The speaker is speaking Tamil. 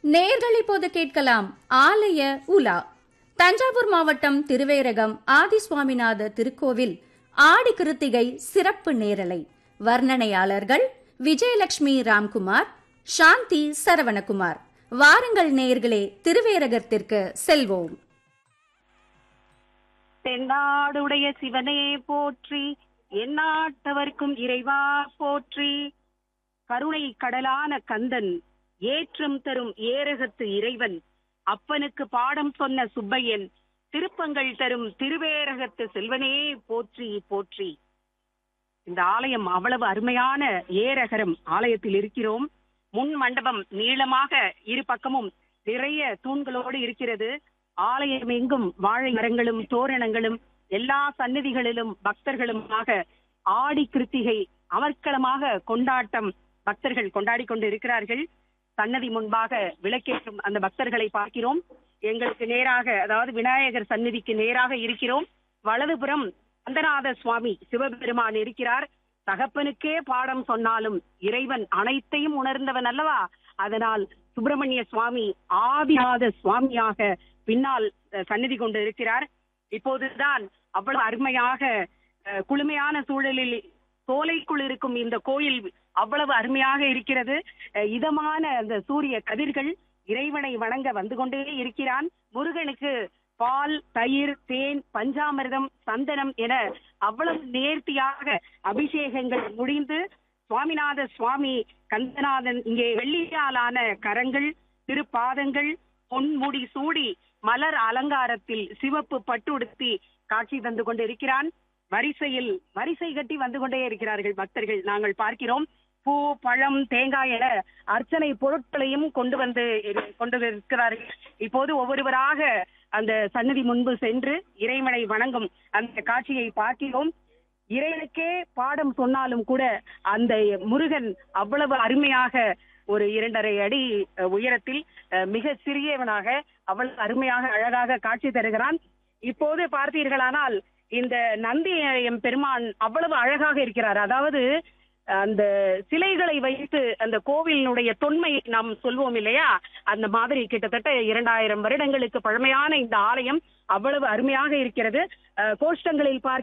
நேர்கள் இப்போது கேட்கலாம் ஆலய உலா தஞ்சாவூர் மாவட்டம் திருவேரகம் ஆதிசுவாமிநாத திருக்கோவில் ஆடி கிருத்திகை சிறப்பு நேரலை வர்ணனையாளர்கள் விஜயலட்சுமி ராம்குமார் சாந்தி சரவணகுமார் வாருங்கள் நேயர்களே திருவேரகத்திற்கு செல்வோம் தென்னாடுடைய சிவனே போற்றி எந்நாட்டவர்க்கும் இறைவா போற்றி கருணை கடலான கந்தன் ஏற்றம் தரும் ஏரகத்து இறைவன் அப்பனுக்கு பாடம் சொன்ன சுப்பையன் திருப்பங்கள் தரும் திருவேரகத்து செல்வனே போற்றி போற்றி இந்த ஆலயம் அவ்வளவு அருமையான ஏரகரம் ஆலயத்தில் இருக்கிறோம் முன் மண்டபம் நீளமாக இரு பக்கமும் நிறைய தூண்களோடு இருக்கிறது ஆலயம் எங்கும் வாழை மரங்களும் தோரணங்களும் எல்லா சன்னதிகளிலும் பக்தர்களுமாக ஆடி கிருத்திகை அமர்க்களமாக கொண்டாட்டம் பக்தர்கள் கொண்டாடி கொண்டு இருக்கிறார்கள் சன்னதி முன்பாக விளக்கேற்றும் அந்த பக்தர்களை பார்க்கிறோம் எங்களுக்கு நேராக அதாவது விநாயகர் சந்நிதிக்கு நேராக இருக்கிறோம் வலதுபுறம் அந்தநாத சுவாமி சிவபெருமான் இருக்கிறார் தகப்பனுக்கே பாடம் சொன்னாலும் இறைவன் அனைத்தையும் உணர்ந்தவன் அல்லவா அதனால் சுப்பிரமணிய சுவாமி ஆதிநாத சுவாமியாக பின்னால் அஹ், சந்நிதி கொண்டு இருக்கிறார் இப்போதுதான் அவ்வளவு அருமையாக அஹ், குளுமையான சூழலில் சோலைக்குள் இருக்கும் இந்த கோயில் அவ்வளவு அருமையாக இருக்கிறது அஹ், இதமான அந்த சூரிய கதிர்கள் இறைவனை வணங்க வந்து கொண்டே இருக்கிறான் முருகனுக்கு பால் தயிர் தேன் பஞ்சாமிர்தம் சந்தனம் என அவ்வளவு நேர்த்தியாக அபிஷேகங்கள் முடிந்து சுவாமிநாத சுவாமி கந்தநாதன் இங்கே வெள்ளியாலான கரங்கள் திருப்பாதங்கள் பொன்முடி சூடி மலர் அலங்காரத்தில் சிவப்பு பட்டுடுத்தி காட்சி தந்து கொண்டிருக்கிறான் வரிசையில் வரிசை கட்டி வந்து கொண்டே இருக்கிறார்கள் பக்தர்கள் நாங்கள் பார்க்கிறோம் பூ பழம் தேங்காய் என அர்ச்சனை பொருட்களையும் கொண்டு வந்து இரு- கொண்டு இருக்கிறார்கள் இப்போது ஒவ்வொருவராக அந்த சன்னதி முன்பு சென்று இறைவனை வணங்கும் அந்த காட்சியை பார்க்கிறோம் இறைவனுக்கே பாடம் சொன்னாலும் கூட அந்த முருகன் அவ்வளவு அருமையாக ஒரு இரண்டரை அடி அஹ், உயரத்தில் அஹ், மிக சிறியவனாக அவ்வளவு அருமையாக அழகாக காட்சி தருகிறான் இப்போது பார்த்தீர்களானால் இந்த நந்தி எம் பெருமான் அவ்வளவு அழகாக இருக்கிறார் அதாவது அந்த சிலைகளை வைத்து அந்த கோவிலினுடைய தொன்மை நாம் சொல்வோம் இல்லையா அந்த மாதிரி கிட்டத்தட்ட இரண்டாயிரம் வருடங்களுக்கு பழமையான இந்த ஆலயம் அவ்வளவு அருமையாக இருக்கிறது அஹ், கோஷ்டங்களில் பார்க்க